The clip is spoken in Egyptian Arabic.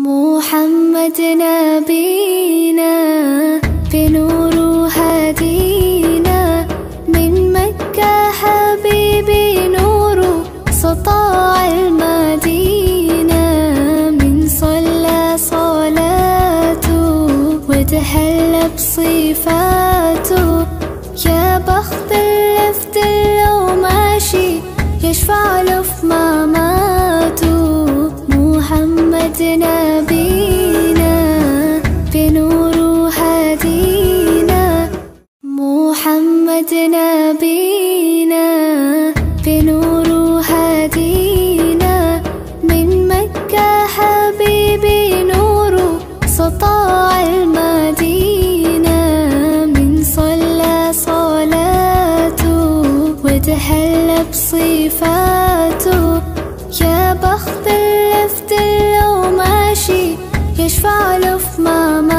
محمد نبينا بنور هدينا من مكة حبيبي نور سطاع المدينة من صلى صلاته وتهلى بصفاته يا بخت اللي في دله ماشي يشفع له في مماته محمد نبينا بنور هدينا محمد نبينا بنور هدينا من مكة حبيبي نور سطاع المدينة من صلى صلاته وتهلى بصفاته يا بخت اللي في دله ماشي يشفع له في ماما